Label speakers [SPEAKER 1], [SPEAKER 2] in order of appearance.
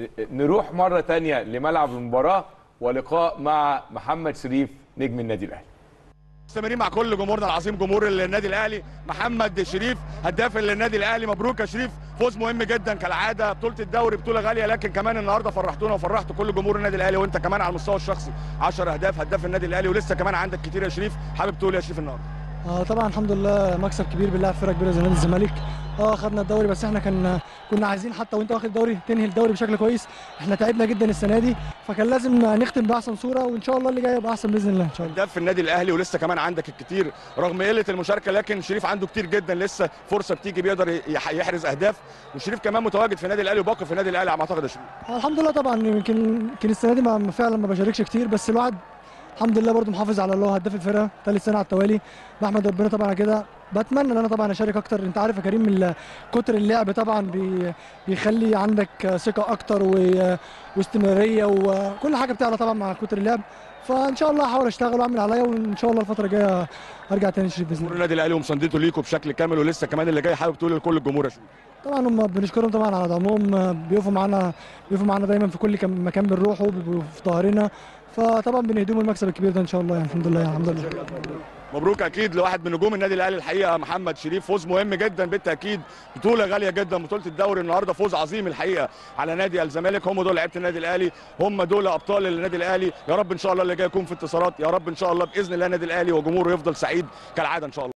[SPEAKER 1] نروح مره تانية لملعب المباراه ولقاء مع محمد شريف نجم النادي الاهلي
[SPEAKER 2] مستمرين مع كل جمهورنا العظيم جمهور النادي الاهلي محمد شريف هداف النادي الاهلي مبروك يا شريف فوز مهم جدا كالعاده بطوله الدوري بطوله غاليه لكن كمان النهارده فرحتونا وفرحت كل جمهور النادي الاهلي وانت كمان على المستوى الشخصي 10 اهداف هداف النادي الاهلي ولسه كمان عندك كتير يا شريف حابب تقول يا شريف النهارده
[SPEAKER 3] آه طبعا الحمد لله مكسب كبير بنلعب فرقه كبيره زي نادي الزمالك اه خدنا الدوري بس احنا كان كنا عايزين حتى وانت واخد الدوري تنهي الدوري بشكل كويس احنا تعبنا جدا السنه دي فكان لازم نختم باحسن صوره وان شاء الله اللي جاي يبقى احسن باذن الله ان شاء الله
[SPEAKER 2] هداف في النادي الاهلي ولسه كمان عندك الكتير رغم قله المشاركه لكن شريف عنده كتير جدا لسه فرصه بتيجي بيقدر يح- يحرز اهداف وشريف كمان متواجد في النادي الاهلي وباقي في النادي الاهلي على ما اعتقد يا شريف
[SPEAKER 3] آه الحمد لله طبعا يمكن يمكن السنه دي ما فعلا ما بشاركش كتير بس الواحد الحمد لله برضو محافظ على اللي هو هداف الفرقه ثالث سنه على التوالي بحمد ربنا طبعا على كده بتمنى ان انا طبعا اشارك اكتر انت عارف يا كريم ال- كتر اللعب طبعا بي بيخلي عندك ثقه اكتر و- واستمراريه وكل حاجه بتعلى طبعا مع كتر اللعب فان شاء الله هحاول اشتغل واعمل عليا وان شاء الله الفتره الجايه ارجع تاني شريف باذن
[SPEAKER 2] جمهور
[SPEAKER 3] الله
[SPEAKER 2] النادي الاهلي ومساندته ليكم بشكل كامل ولسه كمان اللي جاي حابب تقول لكل الجمهور يا شريف
[SPEAKER 3] طبعا هم بنشكرهم طبعا على دعمهم بيقفوا معانا بيقفوا معانا دايما في كل كم- مكان بنروحه بيبقوا في ظهرنا فطبعا بنهديهم المكسب الكبير ده ان شاء الله يعني الحمد لله الحمد لله
[SPEAKER 2] مبروك اكيد لواحد من نجوم النادي الاهلي الحقيقه محمد شريف فوز مهم جدا بالتاكيد بطوله غاليه جدا بطوله الدوري النهارده فوز عظيم الحقيقه على نادي الزمالك هم دول لعيبه النادي الاهلي هم دول ابطال النادي الاهلي يا رب ان شاء الله اللي جاي يكون في انتصارات يا رب ان شاء الله باذن الله النادي الاهلي وجمهوره يفضل سعيد كالعاده ان شاء الله